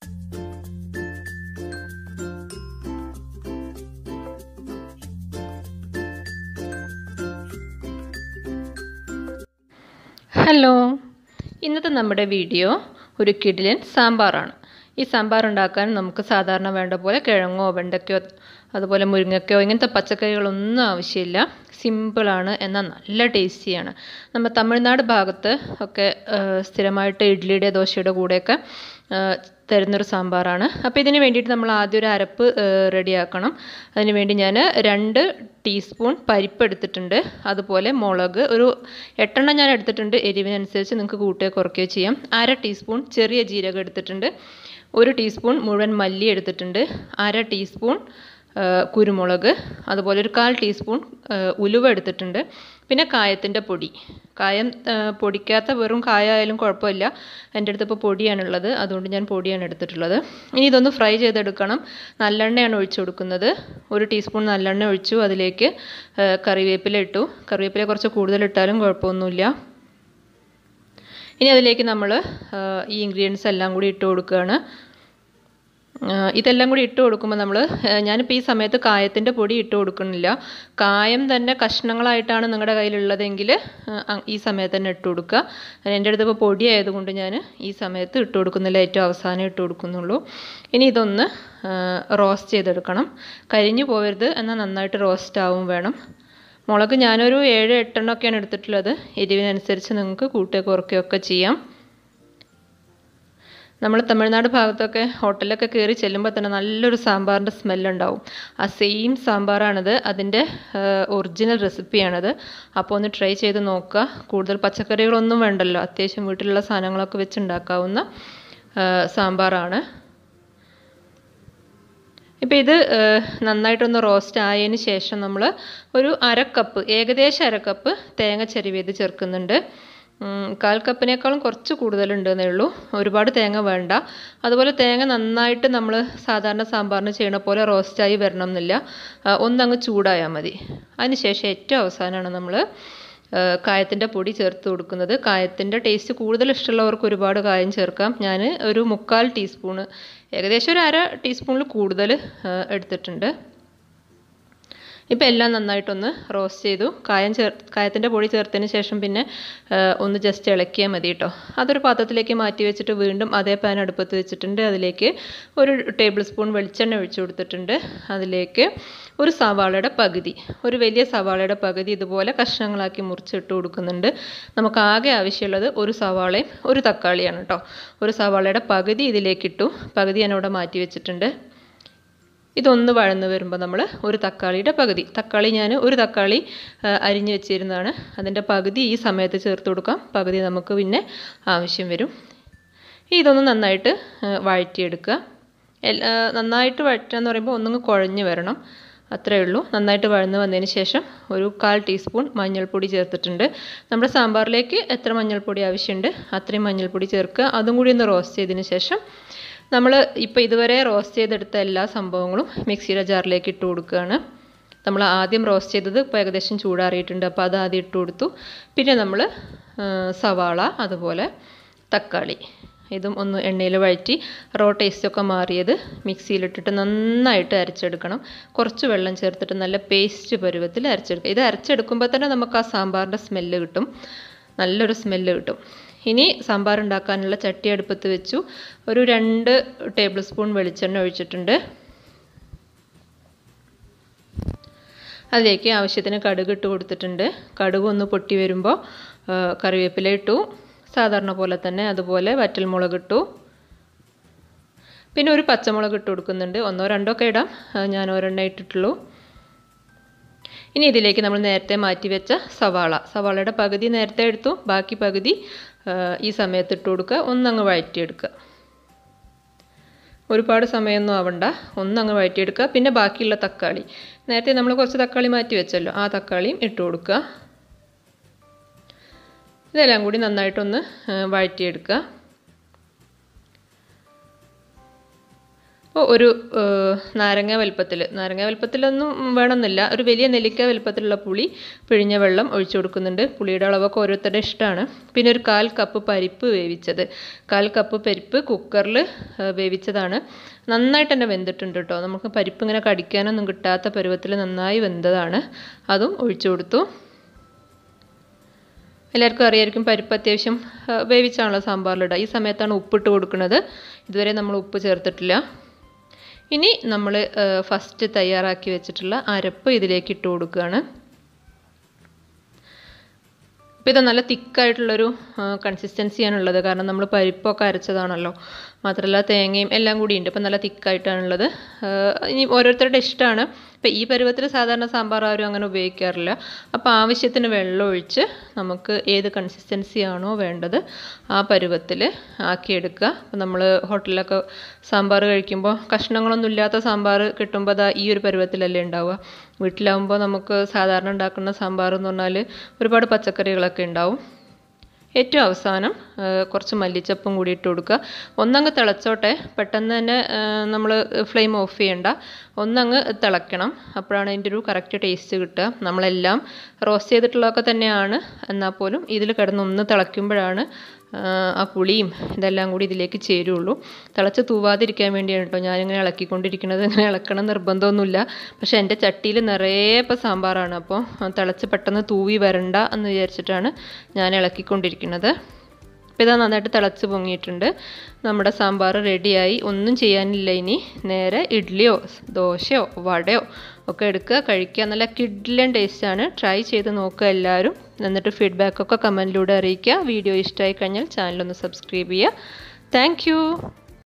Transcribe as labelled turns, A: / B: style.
A: hello ഇന്നത്തെ നമ്മുടെ video ഒരു കിടിലൻ സാമ്പാറാണ് ഈ സാമ്പാർ ഉണ്ടാക്കാൻ നമുക്ക് സാധാരണ വേണ്ട പോലെ കിഴങ്ങോ വെണ്ടയ്ക്കോ അതുപോലെ മുരിങ്ങയ്ക്കോ ഇങ്ങനത്തെ പച്ചക്കറികളൊന്നും ആവശ്യമില്ല സിമ്പിളാണ് എന്നാൽ നല്ല ടേസ്റ്റിയാണ് നമ്മൾ തമിഴ്നാട് ഭാഗത്ത് ഒക്കെ സ്ഥിരമായിട്ട് ഇഡ്ഡലിയുടെ ദോശയുടെ കൂടെയൊക്കെ തരുന്നൊരു സാമ്പാറാണ് അപ്പോൾ ഇതിന് വേണ്ടിയിട്ട് നമ്മൾ ആദ്യം ഒരു അരപ്പ് റെഡിയാക്കണം അതിന് വേണ്ടി ഞാൻ രണ്ട് ടീസ്പൂൺ പരിപ്പ് എടുത്തിട്ടുണ്ട് അതുപോലെ മുളക് ഒരു എട്ടെണ്ണം ഞാൻ എടുത്തിട്ടുണ്ട് എരിവിനനുസരിച്ച് നിങ്ങൾക്ക് കൂട്ടുകയോ കുറയ്ക്കുകയോ ചെയ്യാം അര ടീസ്പൂൺ ചെറിയ ജീരകം എടുത്തിട്ടുണ്ട് ഒരു ടീസ്പൂൺ മുഴുവൻ മല്ലി എടുത്തിട്ടുണ്ട് അര ടീസ്പൂൺ കുരുമുളക് അതുപോലെ ഒരു കാൽ ടീസ്പൂൺ ഉലുവ എടുത്തിട്ടുണ്ട് പിന്നെ കായത്തിൻ്റെ പൊടി കായം പൊടിക്കാത്ത വെറും കായമായാലും കുഴപ്പമില്ല എൻ്റെ അടുത്ത് ഇപ്പോൾ പൊടിയാണുള്ളത് അതുകൊണ്ട് ഞാൻ പൊടിയാണ് എടുത്തിട്ടുള്ളത് ഇനി ഇതൊന്ന് ഫ്രൈ ചെയ്തെടുക്കണം നല്ലെണ്ണയാണ് ഒഴിച്ചു കൊടുക്കുന്നത് ഒരു ടീസ്പൂൺ നല്ലെണ്ണ ഒഴിച്ചു അതിലേക്ക് കറിവേപ്പില ഇട്ടു കറിവേപ്പില കുറച്ച് കൂടുതൽ ഇട്ടാലും കുഴപ്പമൊന്നുമില്ല ഇനി അതിലേക്ക് നമ്മൾ ഈ ഇൻഗ്രീഡിയൻസ് എല്ലാം കൂടി ഇട്ട് കൊടുക്കുകയാണ് ഇതെല്ലാം കൂടി ഇട്ട് കൊടുക്കുമ്പോൾ നമ്മൾ ഞാനിപ്പോൾ ഈ സമയത്ത് കായത്തിൻ്റെ പൊടി ഇട്ട് കൊടുക്കുന്നില്ല കായം തന്നെ കഷ്ണങ്ങളായിട്ടാണ് നിങ്ങളുടെ കയ്യിലുള്ളതെങ്കിൽ ഈ സമയത്ത് തന്നെ ഇട്ട് കൊടുക്കുക എൻ്റെ അടുത്ത് ഇപ്പോൾ പൊടി ആയതുകൊണ്ട് ഞാൻ ഈ സമയത്ത് ഇട്ട് കൊടുക്കുന്നില്ല ഏറ്റവും അവസാനം ഇട്ട് കൊടുക്കുന്നുള്ളൂ ഇനി ഇതൊന്ന് റോസ്റ്റ് ചെയ്തെടുക്കണം കരിഞ്ഞു പോകരുത് എന്നാൽ നന്നായിട്ട് റോസ്റ്റ് ആവും വേണം മുളക് ഞാനൊരു ഏഴ് എട്ടെണ്ണമൊക്കെയാണ് എടുത്തിട്ടുള്ളത് എരിവിനനുസരിച്ച് നിങ്ങൾക്ക് കൂട്ടുകയോ കുറയ്ക്കുകയൊക്കെ ചെയ്യാം നമ്മൾ തമിഴ്നാട് ഭാഗത്തൊക്കെ ഹോട്ടലിലൊക്കെ കയറി ചെല്ലുമ്പോൾ തന്നെ നല്ലൊരു സാമ്പാറിൻ്റെ സ്മെല്ലുണ്ടാവും ആ സെയിം സാമ്പാറാണിത് അതിൻ്റെ ഒറിജിനൽ റെസിപ്പിയാണിത് അപ്പോൾ ഒന്ന് ട്രൈ ചെയ്ത് നോക്കുക കൂടുതൽ പച്ചക്കറികളൊന്നും വേണ്ടല്ലോ അത്യാവശ്യം വീട്ടിലുള്ള സാധനങ്ങളൊക്കെ വെച്ച് ഉണ്ടാക്കാവുന്ന സാമ്പാറാണ് ഇപ്പോൾ ഇത് നന്നായിട്ടൊന്ന് റോസ്റ്റ് ആയതിന് ശേഷം നമ്മൾ ഒരു അരക്കപ്പ് ഏകദേശം അരക്കപ്പ് തേങ്ങ ചെരുവിയത് ചേർക്കുന്നുണ്ട് കാൽ കപ്പിനേക്കാളും കുറച്ച് കൂടുതലുണ്ടെന്നേ ഉള്ളൂ ഒരുപാട് തേങ്ങ വേണ്ട അതുപോലെ തേങ്ങ നന്നായിട്ട് നമ്മൾ സാധാരണ സാമ്പാറിന് ചെയ്യണ പോലെ റോസ്റ്റായി വരണം എന്നില്ല ഒന്നങ്ങ് ചൂടായാൽ മതി അതിനുശേഷം ഏറ്റവും അവസാനമാണ് നമ്മൾ കായത്തിൻ്റെ പൊടി ചേർത്ത് കൊടുക്കുന്നത് കായത്തിൻ്റെ ടേസ്റ്റ് കൂടുതൽ ഇഷ്ടമുള്ളവർക്ക് ഒരുപാട് കായം ചേർക്കാം ഞാൻ ഒരു മുക്കാൽ ടീസ്പൂണ് ഏകദേശം ഒരു അര ടീസ്പൂണിൽ കൂടുതൽ എടുത്തിട്ടുണ്ട് ഇപ്പോൾ എല്ലാം നന്നായിട്ടൊന്ന് റോസ്റ്റ് ചെയ്തു കായം ചേർ കായത്തിൻ്റെ പൊടി ചേർത്തതിന് ശേഷം പിന്നെ ഒന്ന് ജസ്റ്റ് ഇളക്കിയാൽ മതി കേട്ടോ അതൊരു പാത്രത്തിലേക്ക് മാറ്റി വെച്ചിട്ട് വീണ്ടും അതേ പാൻ അടുപ്പത്ത് വെച്ചിട്ടുണ്ട് അതിലേക്ക് ഒരു ടേബിൾ സ്പൂൺ വെളിച്ചെണ്ണ ഒഴിച്ചു കൊടുത്തിട്ടുണ്ട് അതിലേക്ക് ഒരു സവാളയുടെ പകുതി ഒരു വലിയ സവാളയുടെ പകുതി ഇതുപോലെ കഷ്ണങ്ങളാക്കി മുറിച്ചിട്ട് കൊടുക്കുന്നുണ്ട് നമുക്ക് ആകെ ആവശ്യമുള്ളത് ഒരു സവാളയും ഒരു തക്കാളിയാണ് കേട്ടോ ഒരു സവാളയുടെ പകുതി ഇതിലേക്ക് ഇട്ടു പകുതി ഞാനിവിടെ മാറ്റി വെച്ചിട്ടുണ്ട് ഇതൊന്ന് വഴന്ന് വരുമ്പോൾ നമ്മൾ ഒരു തക്കാളിയുടെ പകുതി തക്കാളി ഞാൻ ഒരു തക്കാളി അരിഞ്ഞ് വെച്ചിരുന്നതാണ് അതിൻ്റെ പകുതി ഈ സമയത്ത് ചേർത്ത് കൊടുക്കാം പകുതി നമുക്ക് പിന്നെ ആവശ്യം വരും ഇതൊന്ന് നന്നായിട്ട് വഴറ്റിയെടുക്കുക നന്നായിട്ട് വഴറ്റുക എന്ന് പറയുമ്പോൾ ഒന്നങ്ങ് കുഴഞ്ഞ് വരണം അത്രയേ ഉള്ളൂ നന്നായിട്ട് വഴന്ന് വന്നതിന് ശേഷം ഒരു കാൽ ടീസ്പൂൺ മഞ്ഞൾപ്പൊടി ചേർത്തിട്ടുണ്ട് നമ്മുടെ സാമ്പാറിലേക്ക് എത്ര മഞ്ഞൾപ്പൊടി ആവശ്യമുണ്ട് അത്രയും മഞ്ഞൾപ്പൊടി ചേർക്കുക അതും കൂടി ഒന്ന് റോസ്റ്റ് ചെയ്തതിന് ശേഷം നമ്മൾ ഇപ്പോൾ ഇതുവരെ റോസ്റ്റ് ചെയ്തെടുത്ത എല്ലാ സംഭവങ്ങളും മിക്സിയുടെ ജാറിലേക്ക് ഇട്ട് കൊടുക്കുകയാണ് നമ്മൾ ആദ്യം റോസ്റ്റ് ചെയ്തത് ഇപ്പോൾ ഏകദേശം ചൂടാറിയിട്ടുണ്ട് അപ്പോൾ അത് ആദ്യം ഇട്ട് കൊടുത്തു പിന്നെ നമ്മൾ സവാള അതുപോലെ തക്കാളി ഇതും ഒന്ന് എണ്ണയിൽ വഴറ്റി റോ ടേസ്റ്റൊക്കെ മാറിയത് മിക്സിയിലിട്ടിട്ട് നന്നായിട്ട് അരച്ചെടുക്കണം കുറച്ച് വെള്ളം ചേർത്തിട്ട് നല്ല പേസ്റ്റ് പരുവത്തിൽ അരച്ചെടുക്കുക ഇത് അരച്ചെടുക്കുമ്പോൾ തന്നെ നമുക്ക് ആ സാമ്പാറിൻ്റെ സ്മെല്ല് കിട്ടും നല്ലൊരു സ്മെല്ല് കിട്ടും ഇനി സാമ്പാർ ഉണ്ടാക്കാനുള്ള ചട്ടി അടുപ്പത്ത് വെച്ചു ഒരു രണ്ട് ടേബിൾ സ്പൂൺ വെളിച്ചെണ്ണ ഒഴിച്ചിട്ടുണ്ട് അതിലേക്ക് ആവശ്യത്തിന് കടുക് ഇട്ട് കൊടുത്തിട്ടുണ്ട് കടുക് ഒന്ന് പൊട്ടി വരുമ്പോൾ കറിവേപ്പില ഇട്ടു സാധാരണ പോലെ തന്നെ അതുപോലെ വറ്റൽമുളക് ഇട്ടു പിന്നെ ഒരു പച്ചമുളക് ഇട്ട് കൊടുക്കുന്നുണ്ട് ഒന്നോ രണ്ടോ ഒക്കെ ഇടാം ഞാൻ ഒരെണ്ണ ഇട്ടിട്ടുള്ളൂ ഇനി ഇതിലേക്ക് നമ്മൾ നേരത്തെ മാറ്റി വെച്ച സവാള സവാളയുടെ പകുതി നേരത്തെ എടുത്തു ബാക്കി പകുതി ഈ സമയത്ത് ഇട്ട് കൊടുക്കുക ഒന്നങ്ങ് വഴറ്റിയെടുക്കുക ഒരുപാട് സമയമൊന്നും ആവണ്ട ഒന്നങ്ങ് വഴറ്റിയെടുക്കുക പിന്നെ ബാക്കിയുള്ള തക്കാളി നേരത്തെ നമ്മൾ കുറച്ച് തക്കാളി മാറ്റി വെച്ചല്ലോ ആ തക്കാളിയും ഇട്ട് കൊടുക്കുക ഇതെല്ലാം കൂടി നന്നായിട്ടൊന്ന് വഴറ്റിയെടുക്കുക ഒരു ഏഹ്, നാരങ്ങ വലുപ്പത്തിൽ നാരങ്ങ വലുപ്പത്തിലൊന്നും വേണമെന്നില്ല ഒരു വലിയ നെല്ലിക്ക വലുപ്പത്തിലുള്ള പുളി പിഴിഞ്ഞ വെള്ളം ഒഴിച്ചു കൊടുക്കുന്നുണ്ട് പുളിയുടെ അളവൊക്കെ ഓരോരുത്തരുടെ ഇഷ്ടമാണ് പിന്നെ ഒരു കാൽ കപ്പ് പരിപ്പ് വേവിച്ചത് കാൽ കപ്പ് പരിപ്പ് കുക്കറിൽ വേവിച്ചതാണ് നന്നായിട്ട് തന്നെ വെന്തിട്ടുണ്ട് കേട്ടോ നമുക്ക് പരിപ്പ് ഇങ്ങനെ കടിക്കാനൊന്നും കിട്ടാത്ത പരുവത്തിൽ നന്നായി വെന്തതാണ് അതും ഒഴിച്ചു കൊടുത്തു എല്ലാവർക്കും അറിയായിരിക്കും പരിപ്പ് അത്യാവശ്യം ആ, വേവിച്ചാണല്ലോ സാമ്പാറിലിടുക ഈ സമയത്താണ് ഉപ്പിട്ട് കൊടുക്കുന്നത് ഇതുവരെ നമ്മൾ ഉപ്പ് ചേർത്തിട്ടില്ല ഇനി നമ്മൾ ഫസ്റ്റ് തയ്യാറാക്കി വെച്ചിട്ടുള്ള അരപ്പ് ഇതിലേക്ക് ഇട്ട് കൊടുക്കുകയാണ് ഇപ്പോൾ ഇത് നല്ല തിക്കായിട്ടുള്ളൊരു കൺസിസ്റ്റൻസിയാണുള്ളത് കാരണം നമ്മൾ പരിപ്പൊക്കെ അരച്ചതാണല്ലോ മാത്രമല്ല തേങ്ങയും എല്ലാം കൂടി ഉണ്ട് ഇപ്പം നല്ല തിക്കായിട്ടാണുള്ളത് ഇനി ഓരോരുത്തരുടെ ഇഷ്ടമാണ് ഇപ്പം ഈ പരുവത്തിൽ സാധാരണ സാമ്പാർ ആരും അങ്ങനെ ഉപയോഗിക്കാറില്ല അപ്പോൾ ആവശ്യത്തിന് വെള്ളം ഒഴിച്ച് നമുക്ക് ഏത് കൺസിസ്റ്റൻസി ആണോ വേണ്ടത് ആ പരുവത്തിൽ ആക്കിയെടുക്കുക അപ്പം നമ്മൾ ഹോട്ടലിലൊക്കെ സാമ്പാർ കഴിക്കുമ്പോൾ കഷ്ണങ്ങളൊന്നും ഇല്ലാത്ത സാമ്പാർ കിട്ടുമ്പോൾ അതാ ഈ ഒരു പരുവത്തിലല്ലേ ഉണ്ടാവുക വീട്ടിലാവുമ്പോൾ നമുക്ക് സാധാരണ ഉണ്ടാക്കുന്ന സാമ്പാർ എന്ന് പറഞ്ഞാൽ ഒരുപാട് പച്ചക്കറികളൊക്കെ ഉണ്ടാവും ഏറ്റവും അവസാനം ആ, കുറച്ച് മല്ലിച്ചപ്പും കൂടി ഇട്ട് കൊടുക്കുക ഒന്നങ്ങ് തിളച്ചോട്ടെ പെട്ടെന്ന് തന്നെ നമ്മൾ ഫ്ലെയിം ഓഫ് ചെയ്യണ്ട ഒന്നങ്ങ് തിളയ്ക്കണം അപ്പോഴാണ് അതിൻ്റെ ഒരു കറക്റ്റ് ടേസ്റ്റ് കിട്ടുക നമ്മളെല്ലാം റോസ്റ്റ് ചെയ്തിട്ടുള്ളതൊക്കെ തന്നെയാണ് എന്നാൽ പോലും ഇതിൽ കിടന്ന് ഒന്ന് തിളയ്ക്കുമ്പോഴാണ് ആ, ആ പുളിയും ഇതെല്ലാം കൂടി ഇതിലേക്ക് ചേരുള്ളൂ തിളച്ച് തൂവാതിരിക്കാൻ വേണ്ടിയാണ് കേട്ടോ ഞാനിങ്ങനെ ഇളക്കിക്കൊണ്ടിരിക്കുന്നത് ഇങ്ങനെ ഇളക്കണം നിർബന്ധമൊന്നുമില്ല പക്ഷേ എൻ്റെ ചട്ടിയിൽ നിറയെ ഇപ്പോൾ സാമ്പാറാണ് അപ്പോൾ തിളച്ച് പെട്ടെന്ന് തൂവി വരണ്ട എന്ന് വിചാരിച്ചിട്ടാണ് ഞാൻ ഇളക്കിക്കൊണ്ടിരിക്കുന്നത് അപ്പോൾ ഇതാ നന്നായിട്ട് തിളച്ച് പൊങ്ങിയിട്ടുണ്ട് നമ്മുടെ സാമ്പാർ റെഡിയായി ഒന്നും ചെയ്യാനില്ല ഇനി നേരെ ഇഡ്ഡലിയോ ദോശയോ വടയോ ഒക്കെ എടുക്കുക കഴിക്കുക നല്ല കിഡ്ലൻ ടേസ്റ്റാണ് ട്രൈ ചെയ്ത് നോക്കുക എല്ലാവരും എന്നിട്ട് ഫീഡ്ബാക്കൊക്കെ കമൻറ്റിലൂടെ അറിയിക്കുക വീഡിയോ ഇഷ്ടമായി കഴിഞ്ഞാൽ ചാനലൊന്ന് സബ്സ്ക്രൈബ് ചെയ്യുക താങ്ക്